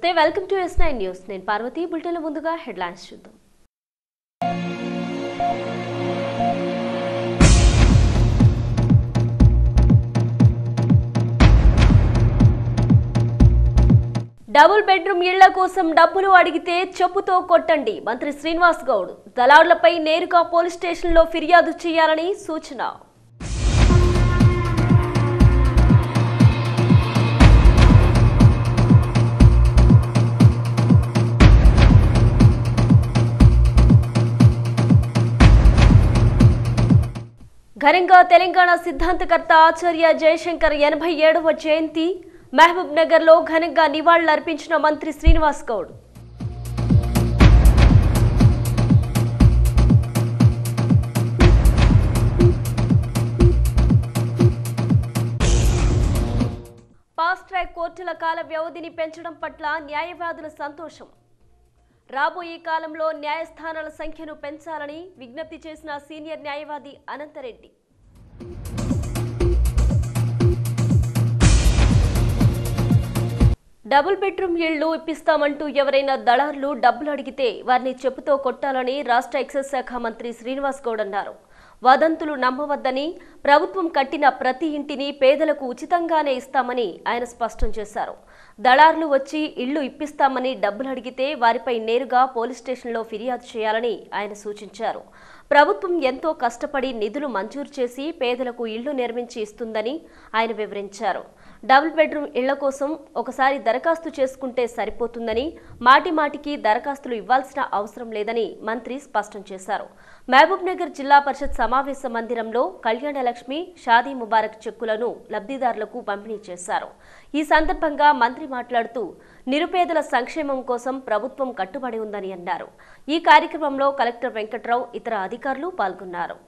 నమస్తే welcome to S nine news నేను పార్వతి బులెటిన్ల ముందుగా హెడ్లైన్స్ చూద్దాం డబుల్ బెడ్రూమ్ ఇళ్ల కోసం డబ్బులు అడిగితే చెప్పుతో కొట్టండి మంత్రి శ్రీనివాస్ గౌడ్ దళారులపై నేరుగా పోలీస్ స్టేషన్లో ఫిర్యాదు చేయాలని సూచన ఘనంగా తెలంగాణ సిద్ధాంతకర్త ఆచార్య జయశంకర్ ఎనభై ఏడవ జయంతి మహబూబ్ నగర్ లో ఘనంగా నివాళులర్పించిన మంత్రి శ్రీనివాస్ గౌడ్ ఫాస్ట్ ట్రాక్ కోర్టుల కాల వ్యవధిని పెంచడం పట్ల న్యాయవాదుల సంతోషం రాబోయే కాలంలో న్యాయస్థానాల సంఖ్యను పెంచాలని విజ్ఞప్తి చేసిన సీనియర్ న్యాయవాది అనంతరెడ్డి డబుల్ బెడ్రూమ్ ఇళ్లు ఇప్పిస్తామంటూ ఎవరైనా దళారులు డబ్బులు అడిగితే వారిని చెప్పుతో కొట్టాలని రాష్ట్ర ఎక్సైజ్ శాఖ మంత్రి శ్రీనివాస్ గౌడ్ అన్నారు వదంతులు నమ్మవద్దని ప్రభుత్వం కట్టిన ప్రతి ఇంటిని పేదలకు ఉచితంగానే ఇస్తామని ఆయన స్పష్టం చేశారు దళారులు వచ్చి ఇళ్లు ఇప్పిస్తామని డబ్బులు అడిగితే వారిపై నేరుగా పోలీస్ స్టేషన్లో ఫిర్యాదు చేయాలని ఆయన సూచించారు ప్రభుత్వం ఎంతో కష్టపడి నిధులు మంజూరు చేసి పేదలకు ఇళ్లు నిర్మించి ఇస్తుందని ఆయన వివరించారు డబుల్ బెడ్రూమ్ ఇళ్ల కోసం ఒకసారి దరఖాస్తు చేసుకుంటే సరిపోతుందని మాటి మాటికి దరఖాస్తులు ఇవ్వాల్సిన అవసరం లేదని మంత్రి స్పష్టం చేశారు మహబూబ్ నగర్ జిల్లా పరిషత్ సమావేశ మందిరంలో కళ్యాణ లక్ష్మి షాదీ ముబారక్ చెక్కులను లబ్ధిదారులకు పంపిణీ చేశారు ఈ సందర్భంగా మంత్రి మాట్లాడుతూ నిరుపేదల సంక్షేమం కోసం ప్రభుత్వం కట్టుబడి ఉందని అన్నారు ఈ కార్యక్రమంలో కలెక్టర్ వెంకట్రావు ఇతర అధికారులు పాల్గొన్నారు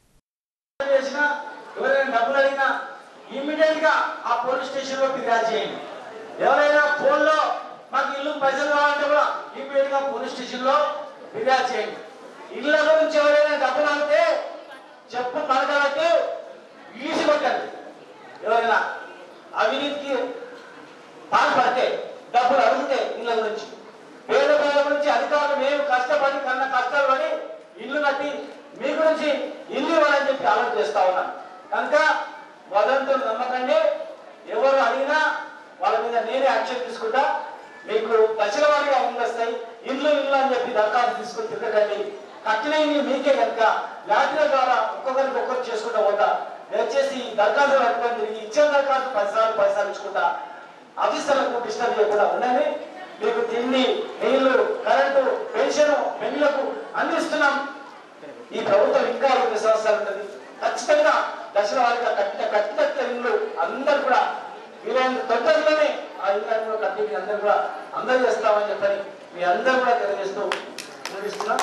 చేసినా ఎవరైనా డబ్బులు అడిగినా ఇమ్మీడియట్ గా ఆ పోలీస్ స్టేషన్ లో ఫిర్యాదు చేయండి ఎవరైనా ఫోన్ లో మాకు ఇల్లు పైసలు కావాలంటే కూడా ఇమ్మీడియట్ గా పోలీస్ స్టేషన్ లో ఫిర్యాదు చేయండి ఇళ్ళ గురించి ఎవరైనా డబ్బులు అడిగితే చెప్పు పడగలట్టు ఈసి కొట్టండి ఎవరైనా అవినీతికి పాల్పడితే డబ్బులు అడిగితే ఇళ్ళ గురించి పేద పేద గురించి అధికారులు మేము కష్టపడి కన్నా కష్టాలు పడి ఇల్లు కట్టి మీ గురించి ఇల్లు ఇవ్వాలని చెప్పి ఆలోచన చేస్తా ఉన్నాం కనుక వదంతులు నమ్మకండి ఎవరు అడిగినా వాళ్ళ మీద నేనే యాక్షన్ తీసుకుంటా మీకు దశల వారీగా వస్తాయి ఇల్లు ఇల్లు అని చెప్పి దరఖాస్తు తీసుకుని తిరగకండి కట్టిన ఇల్లు మీకే కనుక లాటరీల ద్వారా ఒక్కొక్కరికి ఒక్కరు చేసుకుంటా పోతా దయచేసి ఈ దరఖాస్తు పట్టుకొని తిరిగి ఇచ్చిన దరఖాస్తు పది సార్లు పది సార్లు ఇచ్చుకుంటా ఆఫీసర్లకు డిస్టర్బ్ చేయకుండా ఉండండి మీకు తిండి నీళ్లు కరెంటు పెన్షన్ పెళ్లకు అందిస్తున్నాం ఈ ప్రభుత్వం ఇంకా ఇరవై సంవత్సరాలు ఉంటుంది ఖచ్చితంగా దశల వారిగా కట్టిన కట్టిన ఇల్లు అందరు కూడా వీలైన తొందరలోనే ఆ ఇల్లు కట్టి మీ అందరు కూడా అందరు చేస్తామని చెప్పని మీ అందరు కూడా తెలియజేస్తూ ముగిస్తున్నాం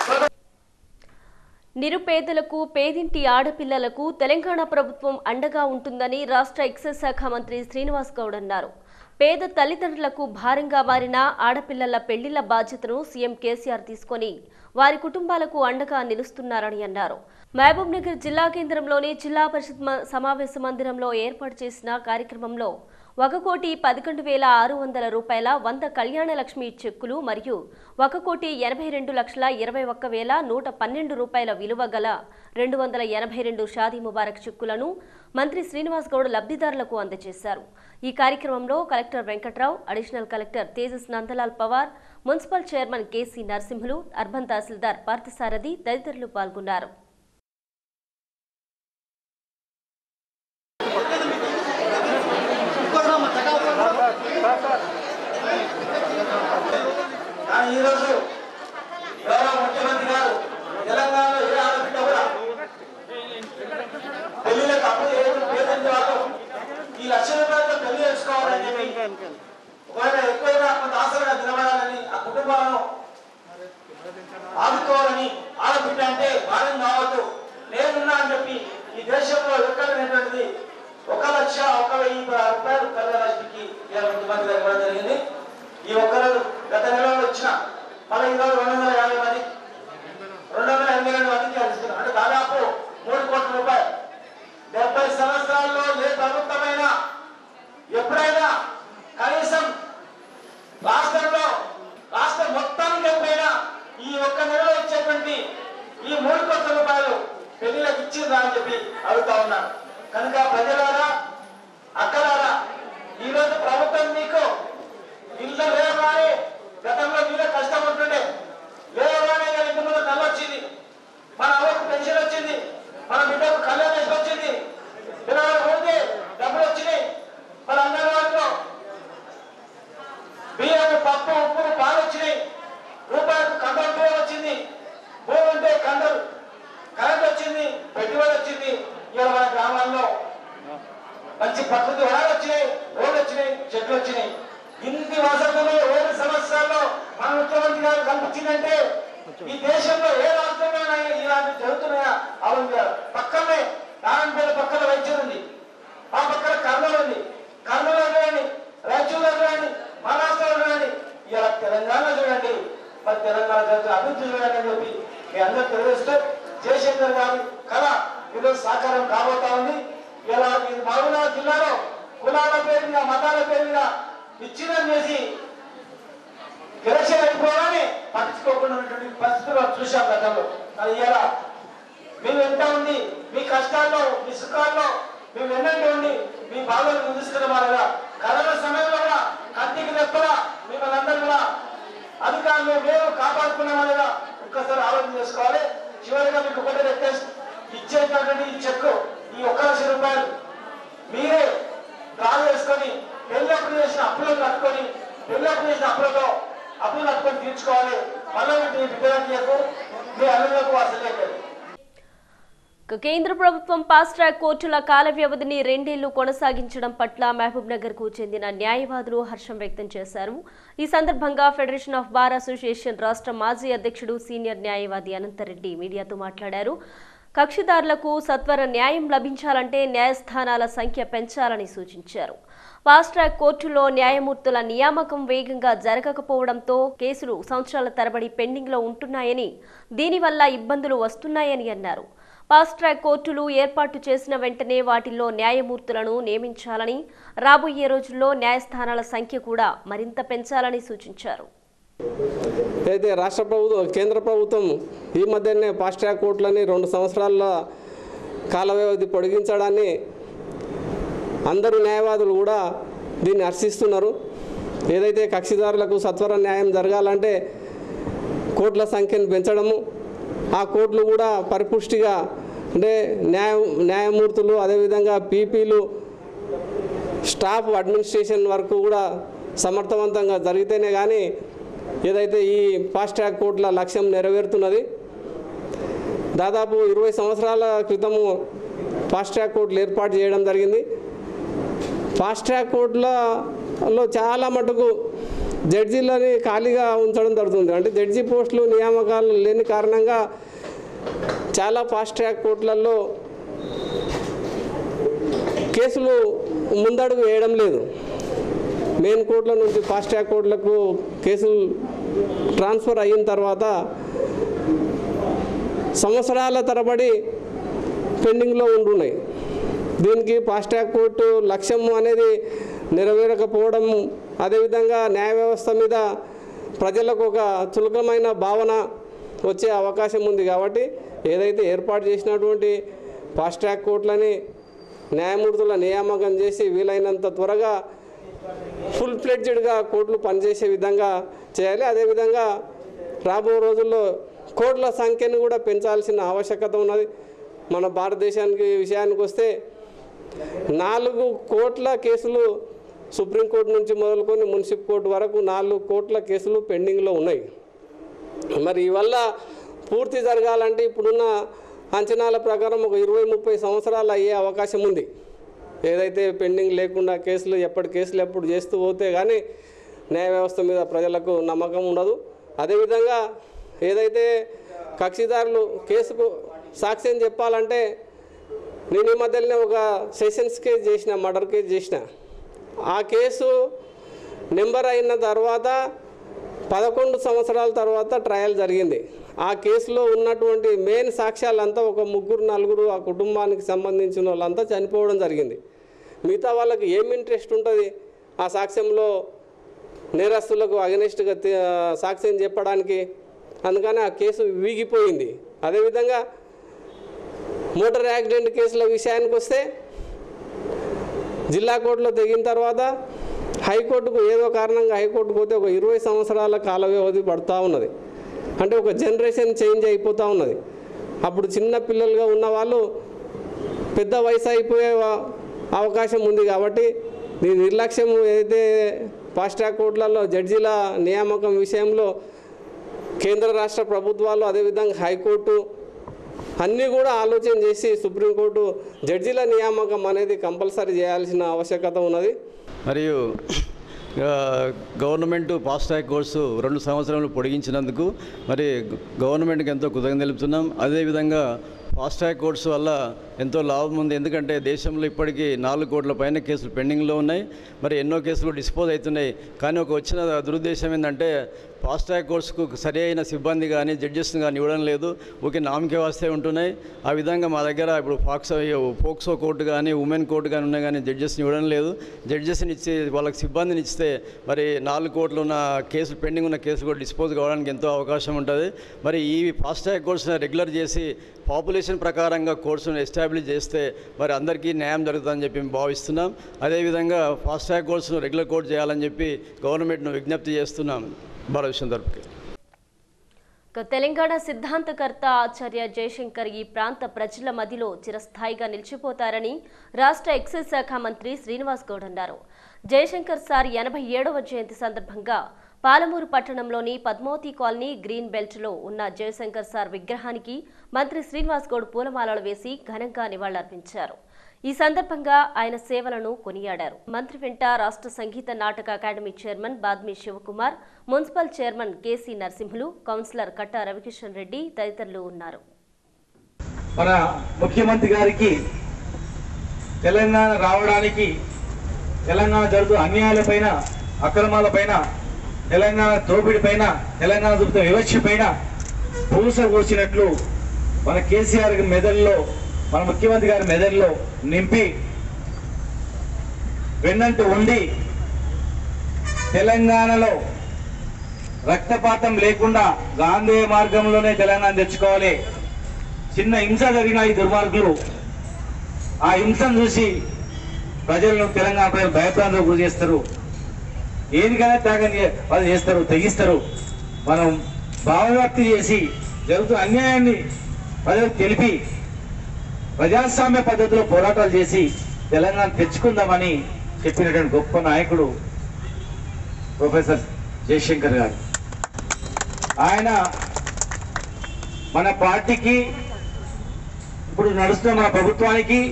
నిరుపేదలకు పేదింటి ఆడపిల్లలకు తెలంగాణ ప్రభుత్వం అండగా ఉంటుందని రాష్ట్ర ఎక్సైజ్ శాఖ మంత్రి శ్రీనివాస్ గౌడ్ అన్నారు పేద తల్లిదండ్రులకు భారంగా మారిన ఆడపిల్లల పెళ్లిళ్ల బాధ్యతను సీఎం కేసీఆర్ తీసుకొని వారి కుటుంబాలకు అండగా నిలుస్తున్నారని అన్నారు మహబూబ్ నగర్ జిల్లా కేంద్రంలోని జిల్లా పరిషత్ మ- సమావేశ మందిరంలో ఏర్పాటు చేసిన కార్యక్రమంలో ఒక కోటి పదకొండు వేల ఆరు వందల రూపాయల వంద కళ్యాణ లక్ష్మి చెక్కులు మరియు ఒక కోటి ఎనభై రెండు లక్షల ఇరవై ఒక్క వేల నూట పన్నెండు రూపాయల విలువ గల రెండు వందల ఎనభై రెండు షాదీ ముబారక్ చెక్కులను మంత్రి శ్రీనివాస్ గౌడ్ లబ్ధిదారులకు అందజేశారు ఈ కార్యక్రమంలో collector Venkatrao additional collector Tejas Nandlal Pawar municipal chairman KC Narasimhulu urban tahsildar Parthasarathi తదితరులు పాల్గొన్నారు కానీ ఈరోజు గౌరవ ముఖ్యమంత్రి గారు తెలంగాణలో ఏ ఆడబిడ్డ కూడా పెళ్లిళ్ళకి అప్పు చేయడం పేదంటే వాళ్ళు ఈ లక్ష రూపాయలతో పెళ్లి చేసుకోవాలని చెప్పి ఒకవేళ ఎక్కువైనా కొంత ఆసరగా నిలబడాలని ఆ కుటుంబాలను ఆదుకోవాలని ఆడబిడ్డ అంటే భారం కావద్దు నేనున్నా అని చెప్పి ఈ దేశంలో ఎక్కడైనటువంటిది ఒక లక్ష ఒక వెయ్యి పదహారు రూపాయలు కళ్యాణలక్ష్మికి ఇవాళ ముఖ్యమంత్రి గారు ఇవ్వడం జరిగింది ఈ ఒక్కరోజు గత నెలలో వచ్చిన మళ్ళీ ఈరోజు రెండు వందల యాభై మంది రెండు వందల ఎనభై రెండు మందికి అందిస్తున్నాం అంటే దాదాపు మూడు కోట్ల రూపాయలు డెబ్బై సంవత్సరాల్లో ఏ ప్రభుత్వమైనా ఎప్పుడైనా కనీసం రాష్ట్ర ఇచ్చిందా అని చెప్పి అడుగుతా ఉన్నాను కనుక ప్రజలారా అక్కలారా ఈ రోజు ప్రభుత్వం మీకు ఇల్లు లేవగానే గతంలో మీరే కష్టం ఉంటుండే లేవగానే ఇక ఇంటి ముందు నల్ల వచ్చింది మన అవ్వకు పెన్షన్ వచ్చింది మన బిడ్డకు కళ్యాణం వచ్చింది పిల్లలు పోతే డబ్బులు వచ్చినాయి మన అంగన్వాడిలో బియ్యం పప్పు ఉప్పు పాలు వచ్చినాయి రూపాయలకు కంట్రోల్ బియ్యం వచ్చింది భూమి ఉంటే కంట్రోల్ కరెంట్ వచ్చింది పెట్టుబడి వచ్చింది ఇవాళ మన గ్రామాల్లో మంచి ప్రకృతి వరాలు వచ్చినాయి రోడ్లు వచ్చినాయి చెట్లు వచ్చినాయి ఇన్ని వసతులు ఏడు సంవత్సరాల్లో మన ముఖ్యమంత్రి గారు కల్పించిందంటే ఈ దేశంలో ఏ రాష్ట్రంలో ఇలాంటి జరుగుతున్నాయా అవును పక్కనే నారాయణపేట పక్కన వైద్యం ఉంది ఆ పక్కన కర్నూలు ఉంది కర్నూలు చూడండి రాయచూరు చూడండి మహారాష్ట్రలో చూడండి ఇలా తెలంగాణ చూడండి మరి తెలంగాణ జరుగుతున్న అభివృద్ధి చూడండి అని చెప్పి మీ అందరూ తెలియజేస్తూ జయశంకర్ గారి కళ ఈరోజు సాకారం కాబోతా ఉంది ఇలా ఈ మహబూబ్నగర్ జిల్లాలో కులాల పేరు మీద మతాల పేరు మీద విచ్ఛిన్నం చేసి ఎలక్షన్ అయిపోగానే పట్టించుకోకుండా ఉన్నటువంటి పరిస్థితులు చూశాం గతంలో అది ఇలా మేము వెంట ఉండి మీ కష్టాల్లో మీ సుఖాల్లో మేము వెన్నంటి ఉండి మీ బాధలు ముగిస్తున్న వాళ్ళగా కరోనా సమయంలో కూడా కంటికి రెప్పలా మిమ్మల్ని అందరూ కూడా అధికారులు మేము కాపాడుకునే వాళ్ళగా ఒక్కసారి ఆలోచన చేసుకోవాలి చివరిగా మీకు ఒకటి రిక్వెస్ట్ ఇచ్చేటటువంటి ఈ చెక్కు ఈ ఒక్క లక్ష రూపాయలు మీరే డ్రా చేసుకొని పెళ్ళప్పుడు చేసిన అప్పులు కట్టుకొని పెళ్ళప్పుడు చేసిన అప్పులతో అప్పులు కట్టుకొని తీర్చుకోవాలి మళ్ళీ మీ బిడ్డలకు మీ అల్లులకు అసలే ఇక కేంద్ర ప్రభుత్వం ఫాస్ట్ ట్రాక్ కోర్టుల కాల వ్యవధిని రెండేళ్లు కొనసాగించడం పట్ల మహబూబ్ నగర్ కు చెందిన న్యాయవాదులు హర్షం వ్యక్తం చేశారు ఈ సందర్భంగా ఫెడరేషన్ ఆఫ్ బార్ అసోసియేషన్ రాష్ట్ర మాజీ అధ్యక్షుడు సీనియర్ న్యాయవాది అనంతరెడ్డి మీడియాతో మాట్లాడారు కక్షిదారులకు సత్వర న్యాయం లభించాలంటే న్యాయస్థానాల సంఖ్య పెంచాలని సూచించారు ఫాస్ట్ ట్రాక్ కోర్టులో న్యాయమూర్తుల నియామకం వేగంగా జరగకపోవడంతో కేసులు సంవత్సరాల తరబడి పెండింగ్లో ఉంటున్నాయని దీనివల్ల ఇబ్బందులు వస్తున్నాయని అన్నారు ఫాస్ట్ ట్రాక్ కోర్టులు ఏర్పాటు చేసిన వెంటనే వాటిల్లో న్యాయమూర్తులను నియమించాలని రాబోయే రోజుల్లో న్యాయస్థానాల సంఖ్య కూడా మరింత పెంచాలని సూచించారు అయితే రాష్ట్ర ప్రభుత్వం కేంద్ర ప్రభుత్వం ఈ మధ్యనే ఫాస్ట్ ట్రాక్ కోర్టులని రెండు సంవత్సరాల కాల వ్యవధి పొడిగించడాన్ని అందరూ న్యాయవాదులు కూడా దీన్ని హర్షిస్తున్నారు ఏదైతే కక్షిదారులకు సత్వర న్యాయం జరగాలంటే కోర్టుల సంఖ్యను పెంచడము ఆ కోర్టులు కూడా పరిపుష్టిగా అంటే న్యాయ న్యాయమూర్తులు అదేవిధంగా పీపీలు స్టాఫ్ అడ్మినిస్ట్రేషన్ వరకు కూడా సమర్థవంతంగా జరిగితేనే కానీ ఏదైతే ఈ ఫాస్ట్ ట్రాక్ కోర్టుల లక్ష్యం నెరవేరుతున్నది దాదాపు ఇరవై సంవత్సరాల క్రితము ఫాస్ట్ ట్రాక్ కోర్టులు ఏర్పాటు చేయడం జరిగింది ఫాస్ట్ ట్రాక్ కోర్టులలో చాలా మటుకు జడ్జీలని ఖాళీగా ఉంచడం జరుగుతుంది అంటే జడ్జి పోస్టులు నియామకాలు లేని కారణంగా చాలా ఫాస్ట్ ట్రాక్ కోర్టులలో కేసులు ముందడుగు వేయడం లేదు మెయిన్ కోర్టుల నుంచి ఫాస్ట్ ట్రాక్ కోర్టులకు కేసులు ట్రాన్స్ఫర్ అయిన తర్వాత సంవత్సరాల తరబడి పెండింగ్లో ఉంటున్నాయి దీనికి ఫాస్ట్ ట్రాక్ కోర్టు లక్ష్యం అనేది నెరవేరకపోవడం అదేవిధంగా న్యాయ వ్యవస్థ మీద ప్రజలకు ఒక చులకమైన భావన వచ్చే అవకాశం ఉంది కాబట్టి ఏదైతే ఏర్పాటు చేసినటువంటి ఫాస్ట్ ట్రాక్ కోర్టులని న్యాయమూర్తుల నియామకం చేసి వీలైనంత త్వరగా ఫుల్ ఫ్లెడ్జెడ్గా కోర్టులు పనిచేసే విధంగా చేయాలి అదేవిధంగా రాబో రోజుల్లో కోర్టుల సంఖ్యను కూడా పెంచాల్సిన ఆవశ్యకత ఉన్నది మన భారతదేశానికి విషయానికి వస్తే నాలుగు కోట్ల కేసులు సుప్రీంకోర్టు నుంచి మొదలుకొని మున్సిపల్ కోర్టు వరకు నాలుగు కోట్ల కేసులు పెండింగ్లో ఉన్నాయి మరి ఇవల్ల పూర్తి జరగాలంటే ఇప్పుడున్న అంచనాల ప్రకారం ఒక ఇరవై ముప్పై సంవత్సరాలు అయ్యే అవకాశం ఉంది ఏదైతే పెండింగ్ లేకుండా కేసులు ఎప్పటి కేసులు ఎప్పుడు చేస్తూ పోతే కానీ న్యాయ వ్యవస్థ మీద ప్రజలకు నమ్మకం ఉండదు అదేవిధంగా ఏదైతే కక్షిదారులు కేసుకు సాక్ష్యం చెప్పాలంటే నేను ఈ మధ్యలోనే ఒక సెషన్స్ కేసు చేసిన మర్డర్ కేసు చేసిన ఆ కేసు నెంబర్ అయిన తర్వాత పదకొండు సంవత్సరాల తర్వాత ట్రయల్ జరిగింది ఆ కేసులో ఉన్నటువంటి మెయిన్ సాక్ష్యాలంతా ఒక ముగ్గురు నలుగురు ఆ కుటుంబానికి సంబంధించిన వాళ్ళంతా చనిపోవడం జరిగింది మిగతా వాళ్ళకి ఏం ఇంట్రెస్ట్ ఉంటుంది ఆ సాక్ష్యంలో నేరస్తులకు అగనెస్ట్గా సాక్ష్యం చెప్పడానికి అందుకని ఆ కేసు వీగిపోయింది అదేవిధంగా మోటార్ యాక్సిడెంట్ కేసుల విషయానికి వస్తే జిల్లా కోర్టులో తెగిన తర్వాత హైకోర్టుకు ఏదో కారణంగా హైకోర్టుకు పోతే ఒక ఇరవై సంవత్సరాల కాల వ్యవధి పడుతూ ఉన్నది అంటే ఒక జనరేషన్ చేంజ్ అయిపోతూ ఉన్నది అప్పుడు చిన్న పిల్లలుగా ఉన్న వాళ్ళు పెద్ద వయసు అయిపోయే వా- అవకాశం ఉంది కాబట్టి ఈ నిర్లక్ష్యం ఏదైతే ఫాస్ట్ ట్రాక్ కోర్టులలో జడ్జీల నియామకం విషయంలో కేంద్ర రాష్ట్ర ప్రభుత్వాలు అదేవిధంగా హైకోర్టు అన్నీ కూడా ఆలోచన చేసి సుప్రీంకోర్టు జడ్జీల నియామకం అనేది కంపల్సరీ చేయాల్సిన ఆవశ్యకత ఉన్నది మరియు ఆ, గవర్నమెంట్ ఫాస్ట్ ట్రాక్ కోర్సు రెండు సంవత్సరాలు పొడిగించినందుకు మరి గవర్నమెంట్కి ఎంతో కృతజ్ఞత తెలుపుతున్నాం అదేవిధంగా ఫాస్ట్ ట్రాక్ కోర్సు వల్ల ఎంతో లాభం ఉంది ఎందుకంటే దేశంలో ఇప్పటికీ నాలుగు కోట్ల పైన కేసులు పెండింగ్లో ఉన్నాయి మరి ఎన్నో కేసులు డిస్పోజ్ అవుతున్నాయి కానీ ఒక వచ్చిన దురుద్దేశం ఏంటంటే ఫాస్ట్ ట్రాక్ కోర్సుకు సరి అయిన సిబ్బంది కానీ జడ్జెస్ని కానీ ఇవ్వడం లేదు ఊకే నామకే వస్తే ఉంటున్నాయి ఆ విధంగా మా దగ్గర ఇప్పుడు ఫాక్సో ఫోక్సో కోర్టు కానీ ఉమెన్ కోర్టు కానీ ఉన్నాయి కానీ జడ్జెస్ని ఇవ్వడం లేదు జడ్జెస్ని ఇచ్చి వాళ్ళకి సిబ్బందిని ఇస్తే మరి నాలుగు కోట్లు ఉన్న కేసులు పెండింగ్ ఉన్న కేసులు కూడా డిస్పోజ్ కావడానికి ఎంతో అవకాశం ఉంటుంది మరి ఈ ఫాస్ట్ ట్రాక్ కోర్సును రెగ్యులర్ చేసి పాపులేషన్ ప్రకారంగా కోర్సును ఎస్టాబ్లిష్ చేస్తే మరి అందరికీ న్యాయం జరుగుతుందని చెప్పి మేము భావిస్తున్నాం అదేవిధంగా ఫాస్ట్ ట్రాక్ కోర్సును రెగ్యులర్ కోర్టు చేయాలని చెప్పి గవర్నమెంట్ను విజ్ఞప్తి చేస్తున్నాం భారత విషయం తరపుకి ఇక తెలంగాణ సిద్ధాంతకర్త ఆచార్య జయశంకర్ ఈ ప్రాంత ప్రజల మదిలో చిరస్థాయిగా నిలిచిపోతారని రాష్ట్ర ఎక్సైజ్ శాఖ మంత్రి శ్రీనివాస్ గౌడ్ అన్నారు జయశంకర్ సార్ ఎనభై ఏడవ జయంతి సందర్భంగా పాలమూరు పట్టణంలోని పద్మావతి కాలనీ గ్రీన్ బెల్ట్లో ఉన్న జయశంకర్ సార్ విగ్రహానికి మంత్రి శ్రీనివాస్ గౌడ్ పూలమాలలు వేసి ఘనంగా నివాళులర్పించారు ఈ సందర్భంగా ఆయన సేవలను కొనియాడారు మంత్రి వెంట రాష్ట్ర సంగీత నాటక academy chairman Badmi Shivakumar municipal chairman KC Narasimhulu councillor Katta Ravikishan Reddy తదితరులు ఉన్నారు మన ముఖ్యమంత్రి గారికి తెలంగాణ రావడానికి తెలంగాణ జరుగుతున్న అన్యాయాలపైన అక్రమాలపైన తెలంగాణ దోపిడి పైన తెలంగాణ చూపుతున్న వివక్ష పైన పూస కూర్చినట్లు మన కేసీఆర్ గారి మెదడులో మన ముఖ్యమంత్రి గారి మెదడులో నింపి వెన్నంటూ ఉండి తెలంగాణలో రక్తపాతం లేకుండా గాంధేయ మార్గంలోనే తెలంగాణ తెచ్చుకోవాలి చిన్న హింస జరిగిన ఈ దుర్మార్గులు ఆ హింసను చూసి ప్రజలను తెలంగాణ ప్రజలు భయప్రాంతం గురి చేస్తారు ఏదికైనా త్యాగం చే- వాళ్ళు చేస్తారు తెగిస్తారు మనం భావవ్యాప్తి చేసి జరుగుతున్న అన్యాయాన్ని ప్రజలకు తెలిపి ప్రజాస్వామ్య పద్ధతిలో పోరాటాలు చేసి తెలంగాణ తెచ్చుకుందామని చెప్పినటువంటి గొప్ప నాయకుడు ప్రొఫెసర్ జయశంకర్ గారు ఆయన మన పార్టీకి ఇప్పుడు నడుస్తున్న మన ప్రభుత్వానికి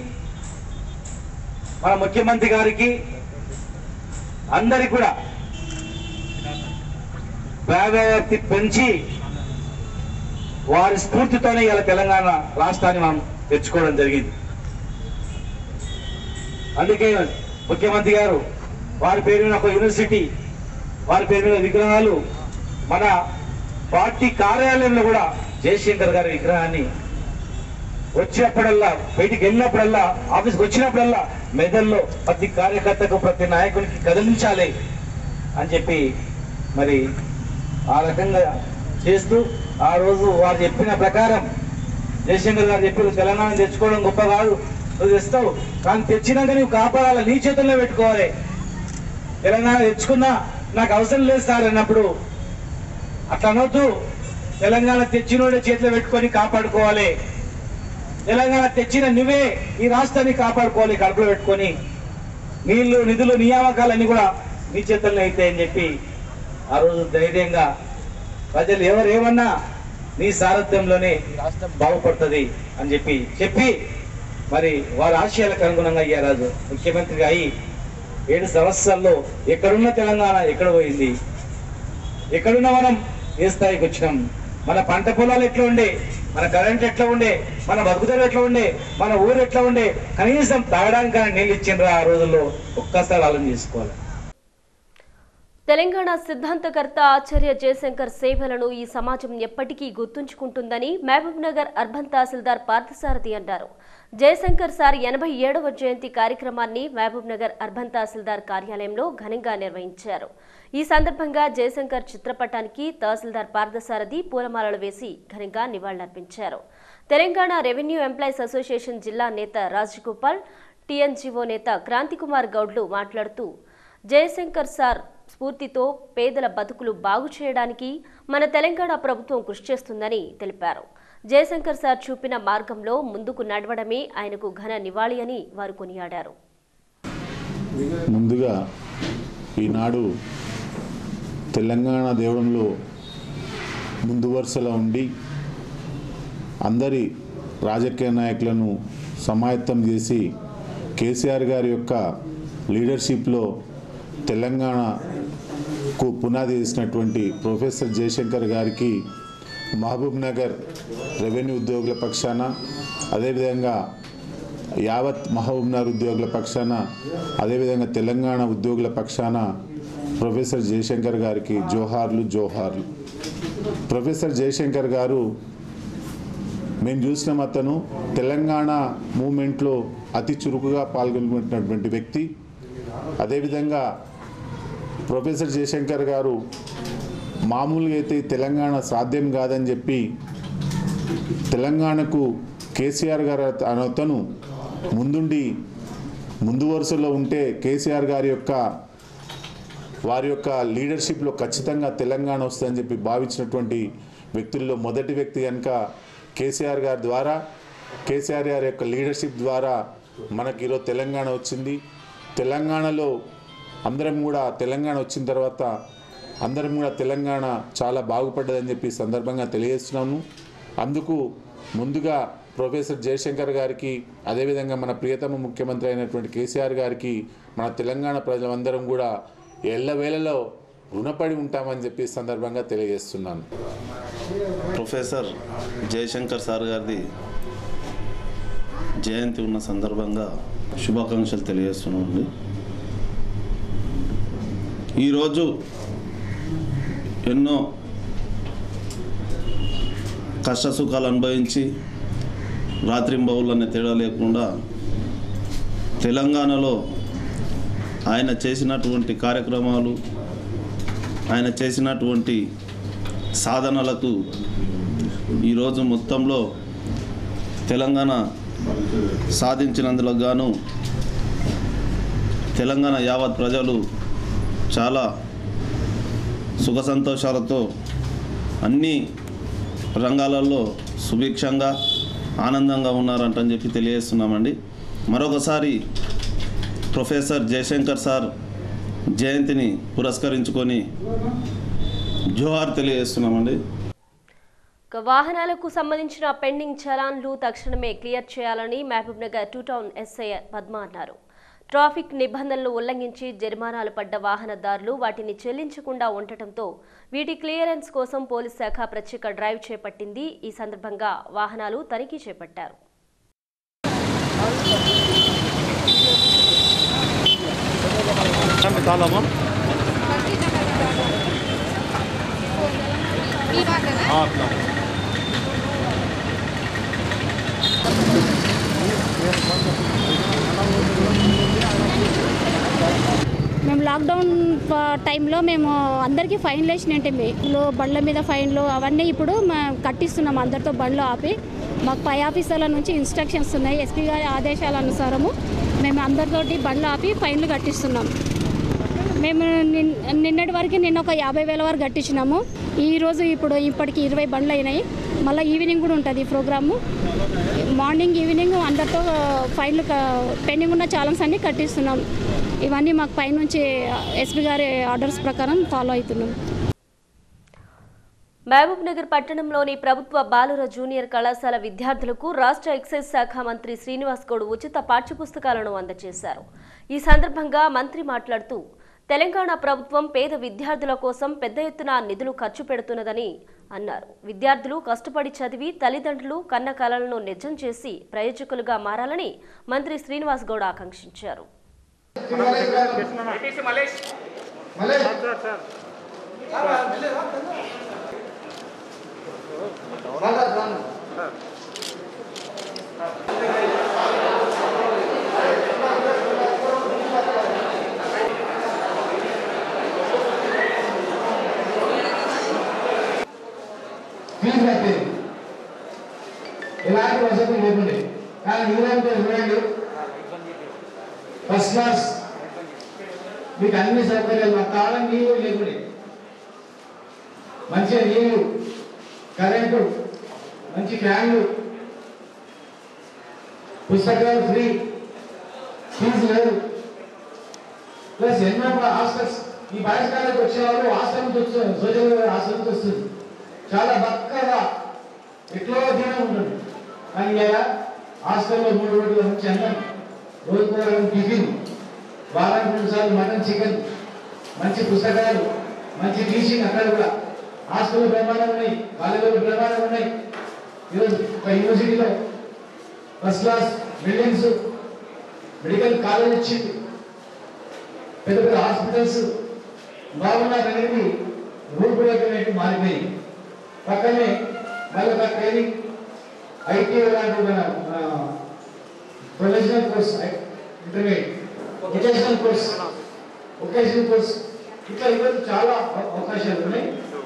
మన ముఖ్యమంత్రి గారికి అందరికి కూడా వ్యాప్తి పెంచి వారి స్ఫూర్తితోనే ఇలా తెలంగాణ రాష్ట్రాన్ని మనం తెచ్చుకోవడం జరిగింది అందుకే ముఖ్యమంత్రి గారు వారి పేరు మీద ఒక యూనివర్సిటీ వారి పేరు మీద విగ్రహాలు మన పార్టీ కార్యాలయంలో కూడా జయశంకర్ గారి విగ్రహాన్ని వచ్చినప్పుడల్లా బయటికి వెళ్ళినప్పుడల్లా ఆఫీస్కి వచ్చినప్పుడల్లా మెదల్లో ప్రతి కార్యకర్తకు ప్రతి నాయకునికి కదిలించాలి అని చెప్పి మరి ఆ రకంగా చేస్తూ ఆ రోజు వారు చెప్పిన ప్రకారం జయశంకర్ గారు చెప్పారు తెలంగాణ తెచ్చుకోవడం గొప్ప కాదు నువ్వు తెస్తావు కానీ తెచ్చినాక నువ్వు కాపాడాలి నీ చేతుల్లో పెట్టుకోవాలి తెలంగాణ తెచ్చుకున్నా నాకు అవసరం లేదు సార్ అన్నప్పుడు అట్లా అనొద్దు తెలంగాణ తెచ్చినోడే చేతిలో పెట్టుకొని కాపాడుకోవాలి తెలంగాణ తెచ్చిన నువ్వే ఈ రాష్ట్రాన్ని కాపాడుకోవాలి కడుపులో పెట్టుకొని నీళ్లు నిధులు నియామకాలన్నీ కూడా నీ చేతుల్లో అవుతాయని చెప్పి ఆ రోజు ధైర్యంగా ప్రజలు ఎవరు ఏమన్నా నీ సారథ్యంలోనే ఈ రాష్ట్రం బాగుపడుతుంది అని చెప్పి చెప్పి మరి వారి ఆశయాలకు అనుగుణంగా అయ్యా రాజు ముఖ్యమంత్రిగా అయి ఏడు సంవత్సరాల్లో ఎక్కడున్న తెలంగాణ ఎక్కడ పోయింది ఎక్కడున్న మనం ఏ స్థాయికి వచ్చినాం మన పంట పొలాలు ఎట్లా ఉండే మన కరెంట్ ఎట్లా ఉండే మన బతుకుదల ఎట్లా ఉండే మన ఊరు ఎట్లా ఉండే కనీసం తాగడానికి నీళ్ళు ఇచ్చిండ్రా ఆ రోజుల్లో ఒక్కసారి ఆలోచన చేసుకోవాలి తెలంగాణ సిద్ధాంతకర్త ఆచార్య జయశంకర్ సేవలను ఈ సమాజం ఎప్పటికీ గుర్తుంచుకుంటుందని మహబూబ్ నగర్ అర్బన్ తహసీల్దార్ పార్థసారథి అన్నారు జయశంకర్ సార్ ఎనభై ఏడవ జయంతి కార్యక్రమాన్ని మహబూబ్ నగర్ అర్బన్ తహసీల్దార్ కార్యాలయంలో ఘనంగా నిర్వహించారు ఈ సందర్భంగా జయశంకర్ చిత్రపటానికి తహసీల్దార్ పార్థసారథి పూలమాలలు వేసి ఘనంగా నివాళులర్పించారు తెలంగాణ రెవెన్యూ ఎంప్లాయీస్ అసోసియేషన్ జిల్లా నేత రాజగోపాల్ టీఎన్జీఓ నేత క్రాంతికుమార్ గౌడ్లు మాట్లాడుతూ జయశంకర్ సార్ స్ఫూర్తితో పేదల బతుకులు బాగు చేయడానికి మన తెలంగాణ ప్రభుత్వం కృషి చేస్తుందని తెలిపారు జయశంకర్ సార్ చూపిన మార్గంలో ముందుకు నడవడమే ఆయనకు ఘన నివాళి అని వారు కొనియాడారు ముందుగా ఈనాడు తెలంగాణ దేవడంలో ముందు వరుసలో ఉండి అందరి రాజకీయ నాయకులను సమాయత్తం చేసి కేసీఆర్ గారి యొక్క లీడర్షిప్లో తెలంగాణకు పునాది వేసినటువంటి ప్రొఫెసర్ జయశంకర్ గారికి మహబూబ్ నగర్ రెవెన్యూ ఉద్యోగుల పక్షాన అదేవిధంగా యావత్ మహబూబ్ నగర్ ఉద్యోగుల పక్షాన అదేవిధంగా తెలంగాణ ఉద్యోగుల పక్షాన ప్రొఫెసర్ జయశంకర్ గారికి జోహార్లు జోహార్లు ప్రొఫెసర్ జయశంకర్ గారు మేము చూసిన అతను తెలంగాణ మూమెంట్లో అతి చురుకుగా పాల్గొన్నటువంటి వ్యక్తి అదేవిధంగా ప్రొఫెసర్ జయశంకర్ గారు మామూలుగా అయితే ఈ తెలంగాణ సాధ్యం కాదని చెప్పి తెలంగాణకు కేసీఆర్ గారు అతను ముందుండి ముందు వరుసలో ఉంటే కేసీఆర్ గారి యొక్క వారి యొక్క లీడర్షిప్లో ఖచ్చితంగా తెలంగాణ వస్తుందని చెప్పి భావించినటువంటి వ్యక్తుల్లో మొదటి వ్యక్తి కనుక కేసీఆర్ గారి ద్వారా కేసీఆర్ గారి యొక్క లీడర్షిప్ ద్వారా మనకి ఈరోజు తెలంగాణ వచ్చింది తెలంగాణలో అందరం కూడా తెలంగాణ వచ్చిన తర్వాత అందరం కూడా తెలంగాణ చాలా బాగుపడ్డదని చెప్పి ఈ సందర్భంగా తెలియజేస్తున్నాము అందుకు ముందుగా ప్రొఫెసర్ జయశంకర్ గారికి అదేవిధంగా మన ప్రియతమ ముఖ్యమంత్రి అయినటువంటి కేసీఆర్ గారికి మన తెలంగాణ ప్రజలందరం కూడా ఎల్లవేళలో రుణపడి ఉంటామని చెప్పి ఈ సందర్భంగా తెలియజేస్తున్నాను ప్రొఫెసర్ జయశంకర్ సార్ గారిది జయంతి ఉన్న సందర్భంగా శుభాకాంక్షలు తెలియజేస్తున్నామండి ఈరోజు ఎన్నో కష్ట సుఖాలు అనుభవించి రాత్రింబవులనే తేడా లేకుండా తెలంగాణలో ఆయన చేసినటువంటి కార్యక్రమాలు ఆయన చేసినటువంటి సాధనలకు ఈరోజు మొత్తంలో తెలంగాణ సాధించినందులకు గాను తెలంగాణ యావత్ ప్రజలు చాలా సుఖ సంతోషాలతో అన్ని రంగాలలో సుభిక్షంగా ఆనందంగా ఉన్నారంటని చెప్పి తెలియజేస్తున్నామండి మరొకసారి ప్రొఫెసర్ జయశంకర్ సార్ జయంతిని పురస్కరించుకొని జోహార్ తెలియజేస్తున్నామండి ఇక వాహనాలకు సంబంధించిన పెండింగ్ చలాన్లు తక్షణమే క్లియర్ చేయాలని Mahabubnagar two town SI Padma అన్నారు ట్రాఫిక్ నిబంధనలు ఉల్లంఘించి జరిమానాలు పడ్డ వాహనదారులు వాటిని చెల్లించకుండా ఉండటంతో వీటి క్లియరెన్స్ కోసం పోలీస్ శాఖ ప్రత్యేక డ్రైవ్ చేపట్టింది ఈ సందర్భంగా వాహనాలు తనిఖీ చేపట్టారు మేము లాక్డౌన్ ప- టైంలో మేము అందరికీ ఫైన్లు వేసినట్టే లో బండ్ల మీద ఫైన్లు అవన్నీ ఇప్పుడు మేము కట్టిస్తున్నాం అందరితో బండ్లు ఆపి మాకు పై ఆఫీసర్ల నుంచి ఇన్స్ట్రక్షన్స్ ఉన్నాయి ఎస్పీ గారి ఆదేశాల అనుసారము మేము అందరితోటి బండ్లు ఆపి ఫైన్లు కట్టిస్తున్నాం మేము నిన్ నిన్నటి వరకు నిన్న ఒక యాభై వేల వరకు కట్టించినాము ఈరోజు ఇప్పుడు ఇప్పటికి ఇరవై బండ్లు అయినాయి మళ్ళీ ఈవినింగ్ కూడా ఉంటుంది ఈ ప్రోగ్రాము మార్నింగ్ ఈవినింగ్ అందరితో ఫైన్లు క- పెండింగ్ ఉన్న చాలన్స్ అన్నీ కట్టిస్తున్నాం ఇవన్నీ మాకు పైనుంచి ఎస్పీ గారి ఆర్డర్స్ ప్రకారం ఫాలో అవుతున్నాం మహబూబ్ నగర్ పట్టణంలోని ప్రభుత్వ బాలుర జూనియర్ కళాశాల విద్యార్థులకు రాష్ట్ర ఎక్సైజ్ శాఖ మంత్రి శ్రీనివాస్ గౌడ్ ఉచిత పాఠ్యపుస్తకాలను అందజేశారు ఈ సందర్భంగా మంత్రి మాట్లాడుతూ తెలంగాణ ప్రభుత్వం పేద విద్యార్థుల కోసం పెద్ద ఎత్తున నిధులు ఖర్చు పెడుతున్నదని అన్నారు విద్యార్థులు కష్టపడి చదివి తల్లిదండ్రులు కన్న కలలను నిజం చేసి ప్రయోజకులుగా మారాలని మంత్రి శ్రీనివాస్ గౌడ్ ఆకాంక్షించారు ఫీజు కట్టి ఇలా లేకుండే కానీ యూరోప్లో చూడండి ఫస్ట్ క్లాస్ మీకు అన్ని సౌకర్యాలు మా తాళం నీళ్ళు లేకుండే మంచిగా నీళ్ళు కరెంటు మంచి ఫ్యాన్లు పుస్తకాలు ఫ్రీ ఫీజు లేదు ప్లస్ ఎన్నో హాస్టల్స్ ఈ పాఠశాలకు వచ్చే వాళ్ళు హాస్టల్ నుంచి వస్తుంది సోషల్ హాస్టల్ నుంచి వస్తుంది చాలా బక్కగా ఎట్లో దీనం ఉంటుంది కానీ ఇలా హాస్టల్లో మూడు రోజుల నుంచి అన్నం రోజుకోవడం టిఫిన్ వారానికి రెండు సార్లు మటన్ చికెన్ మంచి పుస్తకాలు మంచి టీచింగ్ అక్కడ కూడా హాస్టల్ బ్రహ్మాండం ఉన్నాయి కాలేజీలు బ్రహ్మాండం ఉన్నాయి ఈరోజు ఒక యూనివర్సిటీలో first class buildings medical college వచ్చింది పెద్ద పెద్ద హాస్పిటల్స్ బాగున్నారనేది రూపురేఖలు మారిపోయి పక్కనే మళ్ళీ ఒక ట్రైనింగ్ ఐటీ లాంటి మన professional course intermediate vocational course vocational course ఇట్లా ఈరోజు చాలా అవ- అవకాశాలు ఉన్నాయి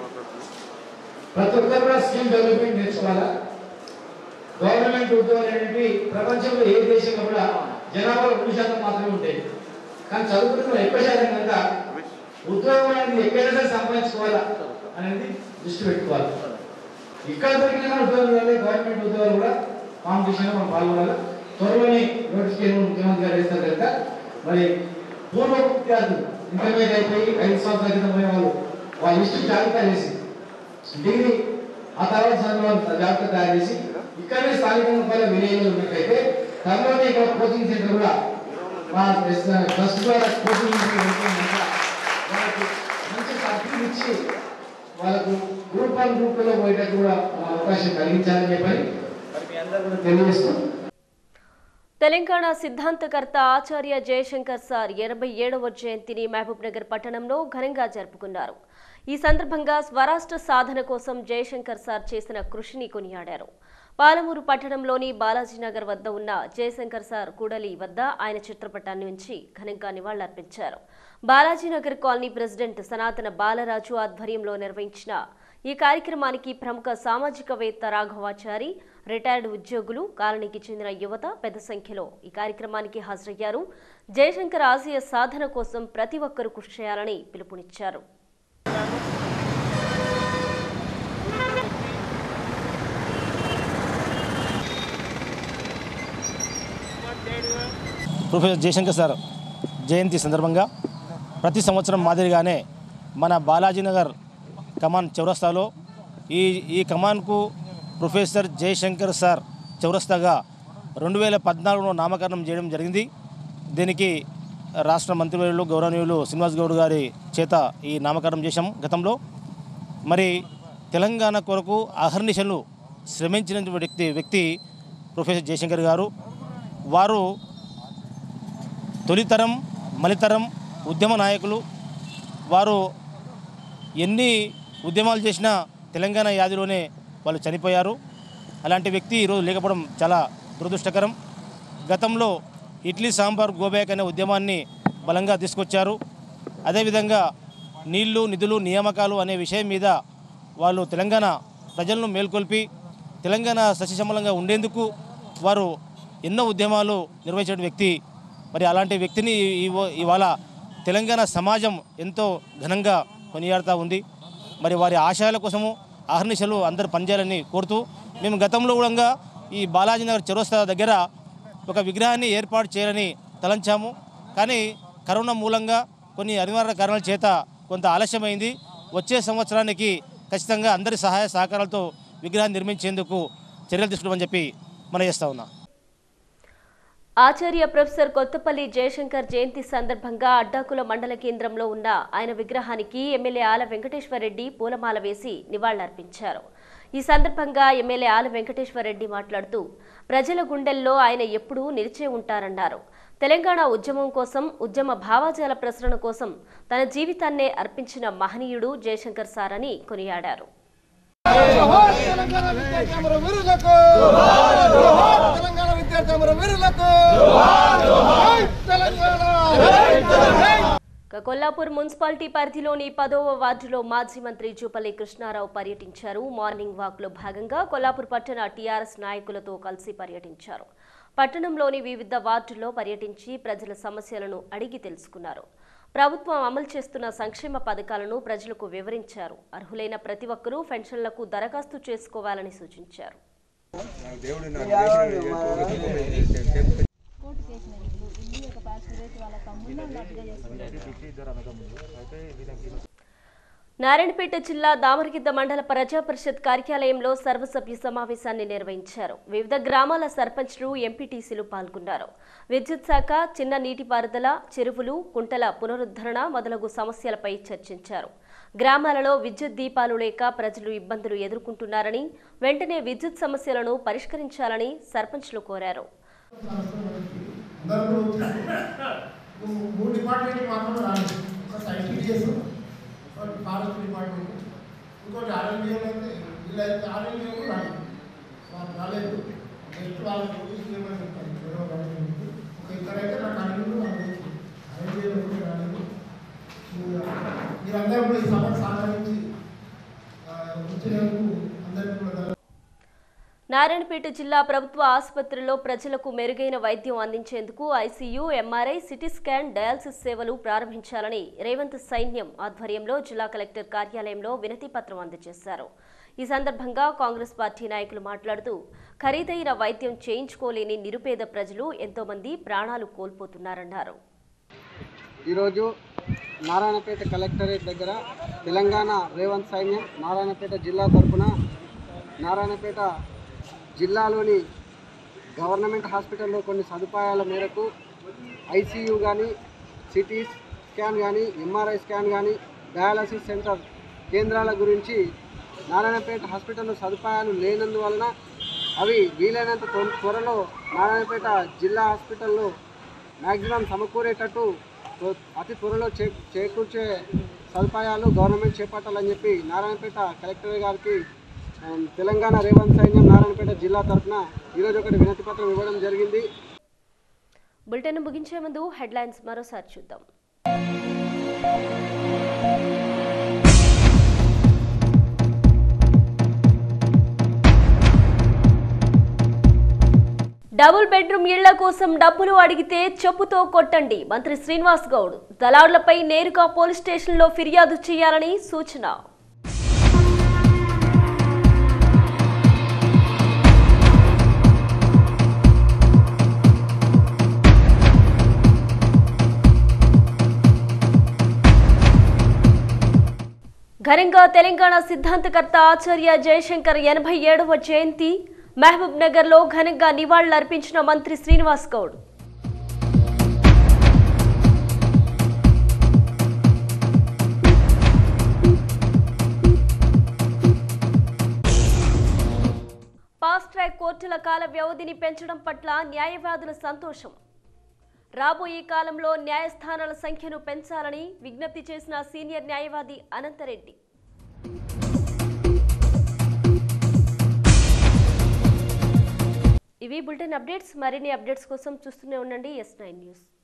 ప్రతి ఒక్కరు కూడా స్కిల్ డెవలప్మెంట్ నేర్చుకోవాలా గవర్నమెంట్ ఉద్యోగాలు అనేవి ప్రపంచంలో ఏ దేశంలో కూడా జనాభాలో రెండు శాతం మాత్రమే ఉంటాయి కానీ చదువుకున్న వాళ్ళు ఎక్కువ శాతం కనుక ఉద్యోగం అనేది ఎక్కడైనా సరే సంపాదించుకోవాలా అనేది దృష్టి పెట్టుకోవాలి ఇక్కడ దొరికిన ఉద్యోగాలు ఇవ్వాలి గవర్నమెంట్ ఉద్యోగాలు కూడా కాంపిటీషన్ మనం పాల్గొనాలి త్వరలోనే నోటిఫికేషన్ ముఖ్యమంత్రి గారు వేస్తారు కనుక మరి పూర్వ విద్యార్థులు ఇంటర్మీడియట్ అయిపోయి ఐదు సంవత్సరాల క్రితం పోయిన వాళ్ళు వాళ్ళ లిస్టు జాబితా చేసి డిగ్రీ ఆ తర్వాత చదివిన జాబితా తయారు చేసి ఇక్కడనే స్థానికంగా కూడా విలేజ్లో ఉన్నట్లయితే త్వరలోనే ఇక్కడ కోచింగ్ సెంటర్ కూడా మా ట్రస్ట్ ద్వారా కోచింగ్ సెంటర్ పెడుతున్నాం కనుక వాళ్ళకి మంచి సర్టిఫికేట్ ఇచ్చి వాళ్ళకు గ్రూప్ వన్ గ్రూప్ లో పోయేటట్టు కూడా ఆ అవకాశం కలిగించాలని చెప్పని మరి మీ అందరూ కూడా తెలియజేస్తూ తెలంగాణ సిద్ధాంతకర్త ఆచార్య జయశంకర్ సార్ ఎనభై ఏడవ జయంతిని మహబూబ్ నగర్ పట్టణంలో ఘనంగా జరుపుకున్నారు ఈ సందర్భంగా స్వరాష్ట్ర సాధన కోసం జయశంకర్ సార్ చేసిన కృషిని కొనియాడారు పాలమూరు పట్టణంలోని బాలాజీనగర్ వద్ద ఉన్న జయశంకర్ సార్ కూడలి వద్ద ఆయన చిత్రపటాన్ని ఉంచి ఘనంగా నివాళులర్పించారు బాలాజీనగర్ కాలనీ ప్రెసిడెంట్ సనాతన బాలరాజు ఆధ్వర్యంలో నిర్వహించిన ఈ కార్యక్రమానికి ప్రముఖ సామాజికవేత్త రాఘవాచారి రిటైర్డ్ ఉద్యోగులు కాలనీకి చెందిన యువత పెద్ద సంఖ్యలో ఈ కార్యక్రమానికి హాజరయ్యారు జయశంకర్ ఆశయ సాధన కోసం ప్రతి ఒక్కరూ కృషి చేయాలని పిలుపునిచ్చారు ప్రొఫెసర్ జయశంకర్ సార్ జయంతి సందర్భంగా ప్రతి సంవత్సరం మాదిరిగానే మన బాలాజీనగర్ కమాన్ చౌరస్తాలో ఈ ఈ కమాన్కు ప్రొఫెసర్ జయశంకర్ సార్ చౌరస్తాగా రెండు వేల పద్నాలుగులో నామకరణం చేయడం జరిగింది దీనికి రాష్ట్ర మంత్రివర్యులు గౌరవనీయులు శ్రీనివాస్ గౌడ్ గారి చేత ఈ నామకరణం చేశాం గతంలో మరి తెలంగాణ కొరకు అహర్నిశలు శ్రమించిన వ్యక్తి వ్యక్తి ప్రొఫెసర్ జయశంకర్ గారు వారు తొలితరం మలితరం ఉద్యమ నాయకులు వారు ఎన్ని ఉద్యమాలు చేసినా తెలంగాణ యాదిలోనే వాళ్ళు చనిపోయారు అలాంటి వ్యక్తి ఈరోజు లేకపోవడం చాలా దురదృష్టకరం గతంలో ఇడ్లీ సాంబార్ గోబ్యాక్ అనే ఉద్యమాన్ని బలంగా తీసుకొచ్చారు అదేవిధంగా నీళ్లు నిధులు నియామకాలు అనే విషయం మీద వాళ్ళు తెలంగాణ ప్రజలను మేల్కొల్పి తెలంగాణ సస్యశ్యామలంగా ఉండేందుకు వారు ఎన్నో ఉద్యమాలు నిర్వహించిన వ్యక్తి మరి అలాంటి వ్యక్తిని ఈ- ఇవాళ తెలంగాణ సమాజం ఎంతో ఘనంగా కొనియాడుతూ ఉంది మరి వారి ఆశయాల కోసము అహర్నిశలు అందరూ పనిచేయాలని కోరుతూ మేము గతంలో కూడా ఈ బాలాజీనగర్ చౌరస్తా దగ్గర ఒక విగ్రహాన్ని ఏర్పాటు చేయాలని తలంచాము కానీ కరోనా మూలంగా కొన్ని అనివార్య కారణాల చేత కొంత ఆలస్యమైంది వచ్చే సంవత్సరానికి ఖచ్చితంగా అందరి సహాయ సహకారాలతో విగ్రహాన్ని నిర్మించేందుకు చర్యలు తీసుకుంటామని చెప్పి మనం చేస్తా ఉన్నా ఆచార్య ప్రొఫెసర్ కొత్తపల్లి జయశంకర్ జయంతి సందర్భంగా అడ్డాకుల మండల కేంద్రంలో ఉన్న ఆయన విగ్రహానికి ఎమ్మెల్యే ఆల వెంకటేశ్వరరెడ్డి పూలమాల వేసి నివాళులర్పించారు ఈ సందర్భంగా ఎమ్మెల్యే ఆల వెంకటేశ్వరరెడ్డి మాట్లాడుతూ ప్రజల గుండెల్లో ఆయన ఎప్పుడూ నిలిచే ఉంటారన్నారు తెలంగాణ ఉద్యమం కోసం ఉద్యమ భావాజాల ప్రసరణ కోసం తన జీవితాన్నే అర్పించిన మహనీయుడు జయశంకర్ సార్ అని కొనియాడారు తెలంగాణ విద్యార్థి వీరులకు తెలంగాణ విద్యార్థి వీరులకు తెలంగాణ ఇక కొల్లాపూర్ మున్సిపాలిటీ పరిధిలోని పదవ వార్డులో మాజీ మంత్రి జూపల్లి కృష్ణారావు పర్యటించారు మార్నింగ్ వాక్ లో భాగంగా కొల్లాపూర్ పట్టణ టీఆర్ఎస్ నాయకులతో కలిసి పర్యటించారు పట్టణంలోని వివిధ వార్డుల్లో పర్యటించి ప్రజల సమస్యలను అడిగి తెలుసుకున్నారు ప్రభుత్వం అమలు చేస్తున్న సంక్షేమ పథకాలను ప్రజలకు వివరించారు అర్హులైన ప్రతి ఒక్కరూ పెన్షన్లకు దరఖాస్తు చేసుకోవాలని సూచించారు నారాయణపేట జిల్లా దామరగిద్ద మండల ప్రజా పరిషత్ కార్యాలయంలో సర్వసభ్య సమావేశాన్ని నిర్వహించారు వివిధ గ్రామాల సర్పంచ్లు ఎంపీటీసీలు పాల్గొన్నారు విద్యుత్ శాఖ చిన్న నీటిపారుదల చెరువులు కుంటల పునరుద్ధరణ మొదలగు సమస్యలపై చర్చించారు గ్రామాలలో విద్యుత్ దీపాలు లేక ప్రజలు ఇబ్బందులు ఎదుర్కొంటున్నారని వెంటనే విద్యుత్ సమస్యలను పరిష్కరించాలని సర్పంచ్లు కోరారు అందరూ మూడు డిపార్ట్మెంట్ మాత్రం రాలేదు ఒకటి ఐటీడీఎస్ ఒకటి ఫారెస్ట్ డిపార్ట్మెంట్ ఇంకోటి ఆర్ఎన్బిఓ అయితే వీళ్ళైతే ఆర్ఎన్బిఓ కూడా రాలేదు వాళ్ళు రాలేదు నెక్స్ట్ వాళ్ళ పోలీసు ఏమని చెప్తారు ఎవరో రాలేదు. ఒక ఇద్దరైతే నాకు అడిగింది వాళ్ళు ఆర్ఎన్బిఓ కూడా రాలేదు మీరు- మీరందరూ కూడా ఈ సభకు సహకరించి ఆ, వచ్చినందుకు అందరికీ కూడా ధన్యవాదాలు. నారాయణపేట జిల్లా ప్రభుత్వ ఆసుపత్రిలో ప్రజలకు మెరుగైన వైద్యం అందించేందుకు ICU MRI CT scan dialysis సేవలు ప్రారంభించాలని రేవంత్ సైన్యం ఆధ్వర్యంలో జిల్లా కలెక్టర్ కార్యాలయంలో వినతి పత్రం అందజేశారు ఈ సందర్భంగా కాంగ్రెస్ పార్టీ నాయకులు మాట్లాడుతూ ఖరీదైన వైద్యం చేయించుకోలేని నిరుపేద ప్రజలు ఎంతో మంది ప్రాణాలు కోల్పోతున్నారన్నారు ఈరోజు నారాయణపేట కలెక్టరేట్ దగ్గర తెలంగాణ రేవంత్ సైన్యం నారాయణపేట జిల్లా తరఫున నారాయణపేట జిల్లాలోని గవర్నమెంట్ హాస్పిటల్లో కొన్ని సదుపాయాల మేరకు ఐసీయూ కానీ సిటీ స్కాన్ కానీ ఎంఆర్ఐ స్కాన్ కానీ డయాలసిస్ సెంటర్ కేంద్రాల గురించి నారాయణపేట హాస్పిటల్లో సదుపాయాలు లేనందువలన అవి వీలైనంత త్వ- త్వరలో నారాయణపేట జిల్లా హాస్పిటల్లో మ్యాక్సిమం సమకూరేటట్టు త్వ- అతి త్వరలో చే చేకూర్చే సదుపాయాలు గవర్నమెంట్ చేపట్టాలని చెప్పి నారాయణపేట కలెక్టర్ గారికి ఆ, తెలంగాణ రేవంత్ సైన్యం నారాయణపేట జిల్లా తరఫున ఈరోజు ఒకటి వినతి పత్రం ఇవ్వడం జరిగింది బులెటిన్ ముగించే ముందు హెడ్లైన్స్ మరోసారి చూద్దాం డబుల్ బెడ్రూమ్ ఇళ్ల కోసం డబ్బులు అడిగితే చెప్పుతో కొట్టండి మంత్రి శ్రీనివాస్ గౌడ్ దళారులపై నేరుగా పోలీస్ స్టేషన్లో ఫిర్యాదు చేయాలని సూచన ఘనంగా తెలంగాణ సిద్ధాంతకర్త ఆచార్య జయశంకర్ ఎనభై ఏడవ జయంతి మహబూబ్ నగర్ లో ఘనంగా నివాళులర్పించిన మంత్రి శ్రీనివాస్ గౌడ్ ఫాస్ట్ ట్రాక్ కోర్టుల కాల వ్యవధిని పెంచడం పట్ల న్యాయవాదుల సంతోషం రాబోయే కాలంలో న్యాయస్థానాల సంఖ్యను పెంచాలని విజ్ఞప్తి చేసిన సీనియర్ న్యాయవాది అనంతరెడ్డి ఇవి బులెటిన్ అప్డేట్స్ మరిన్ని అప్డేట్స్ కోసం చూస్తూనే ఉండండి ఎస్ నైన్ న్యూస్